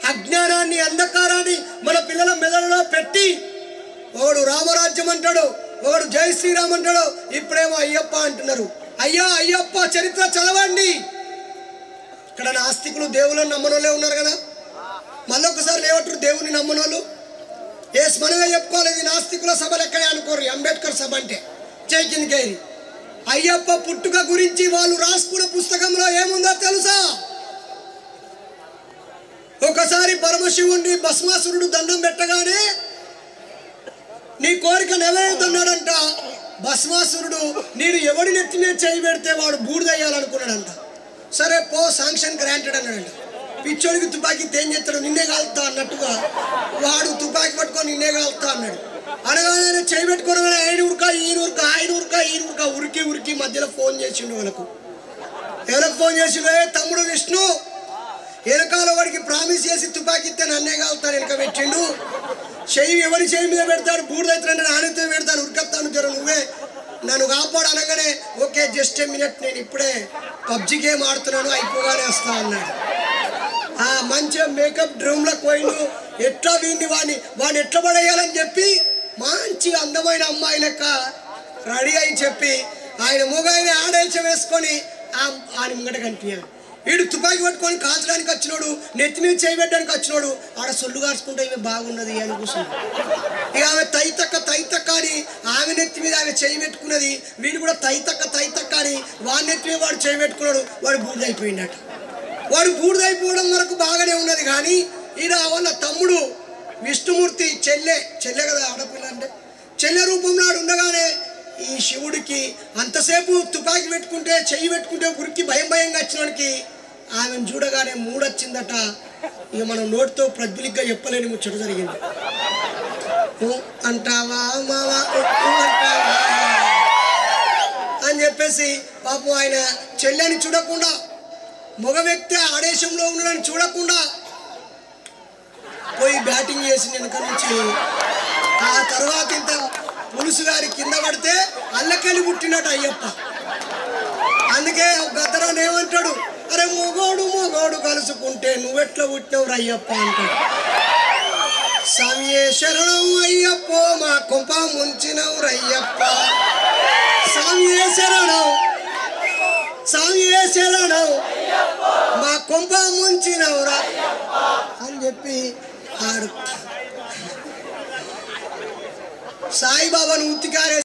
అజ్ఞానాన్ని అంధకారాన్ని మన పిల్లల మెదడులో పెట్టి ఒకడు రామరాజ్యం అంటాడు ఒకడు జై శ్రీరామ్ అంటాడు ఇప్పుడేమో అయ్యప్ప అంటున్నారు అయ్యా అయ్యప్ప చరిత్ర చదవండి ఇక్కడ నాస్తికులు దేవులను నమ్మనోళ్ళే ఉన్నారు కదా మళ్ళీ ఒకసారి లేవట్రు దేవుని నమ్మనోళ్ళు ఏ మనమే చెప్పుకోవాలి ఇది నాస్తికుల సభలు ఎక్కడే అనుకోరు అంబేద్కర్ సభ అంటే జై కిందకేరి అయ్యప్ప పుట్టుక గురించి వాళ్ళు రాసుకున్న పుస్తకంలో ఏముందో తెలుసా ఒకసారి పరమశివుణ్ణి భస్మాసురుడు దండం పెట్టగానే నీ కోరిక నెరవేరుతున్నాడంట భస్మాసురుడు నేను ఎవడి నెత్తి మీద చేయి పెడితే వాడు బూడిదయ్యాలనుకున్నాడంట సరే పో శాంక్షన్ గ్రాంటెడ్ అన్నాడంట పిచ్చోడికి తుపాకీ తేం చేస్తాడు నిన్నే కాలుతా అన్నట్టుగా వాడు తుపాకీ పట్టుకొని నిన్నే కాలుతా అన్నాడు అనగానే చేయి పెట్టుకొని ఆయన ఉరక ఈయన ఉరక ఆయన ఉరక ఈయన ఉరక ఉరికి ఉరికి మధ్యలో ఫోన్ చేసిండు వాళ్ళకు ఎవరికి ఫోన్ చేసిండు "ఏ తమ్ముడు విష్ణు వెనకాల వాడికి ప్రామిస్ చేసి తుపాకీ ఇస్తే నన్నే కాలుతాడు వెనక పెట్టిండు చెయ్యి ఎవరి చెయ్యి మీద పెడతాడు బూడిదైతే ఆనెత్తే పెడతాడు ఉరికత్తాను జర నువ్వే నన్ను కాపాడు అనగానే ఓకే జస్ట్ ఏ మినిట్ నేను ఇప్పుడే పబ్జి గేమ్ ఆడుతున్నాను అయిపోగానే వస్తా అన్నాడు ఆ మంచిగా మేకప్ డ్రూమ్లకు పోయిండు ఎట్లా వీడిని వాడిని వాడిని ఎట్లా పడేయాలని చెప్పి మంచిగా అందమైన అమ్మాయి లెక్క రెడీ అయి చెప్పి ఆయన మూగాయన ఆడేల్చ వేసుకొని ఆ ఆయన ముంగట కనిపించాడు వీడు తుపాకీ పట్టుకొని కాల్చడానికి వచ్చినోడు నెత్తి మీద చేయబెట్టడానికి వచ్చినోడు ఆడ సొల్లు కాల్చుకుంటే ఇవి బాగున్నది అని కూర్చున్నాడు ఇక ఆమె తైతక్క తైతక్క అని ఆమె నెత్తి మీద ఆమె చేయి పెట్టుకున్నది వీడు కూడా తైతక్క తైతక్క అని వాడి నెత్తి మీద వాడు చేయి పెట్టుకున్నాడు వాడు బూడిదైపోయిందట వాడు బూడిదైపోవడం వరకు బాగానే ఉన్నది కానీ ఈయన వాళ్ళ తమ్ముడు విష్ణుమూర్తి చెల్లె చెల్లె కదా ఆడపిల్ల అంటే చెల్లె రూపంలో ఆడు ఉండగానే ఈ శివుడికి అంతసేపు తుపాకీ పెట్టుకుంటే చెయ్యి పెట్టుకుంటే ఉరికి భయం భయంగా వచ్చినోడికి ఆమెను చూడగానే మూడొచ్చిందట ఇక మనం నోటితో ప్రజ్వలిగ్గా చెప్పలేని ముచ్చట జరిగింది ఊ అంటావా మావా ఊ అంటావా అని చెప్పేసి పాపం ఆయన చెల్లెని చూడకుండా మగ వ్యక్తి ఆదేశంలో ఉన్నాడని చూడకుండా పోయి బ్యాటింగ్ చేసి వెనక నుంచి ఆ తర్వాత ఇంత పులుసు గారి కింద పడితే అల్లకెళ్ళి పుట్టినట్టు అయ్యప్ప అందుకే గద్దరాన్ని ఏమంటాడు అరే మొగోడు మొగోడు కలుసుకుంటే నువ్వెట్లా పుట్టినవు అయ్యప్ప అంటాడు స్వామియే శరణం అయ్యప్ప మా కొంప ముంచినవు రయ్యప్ప స్వామియే శరణం స్వామియే శరణం మా కొంప ముంచినవురా అని చెప్పి ఆడు సాయిబాబాను ఉత్తికారే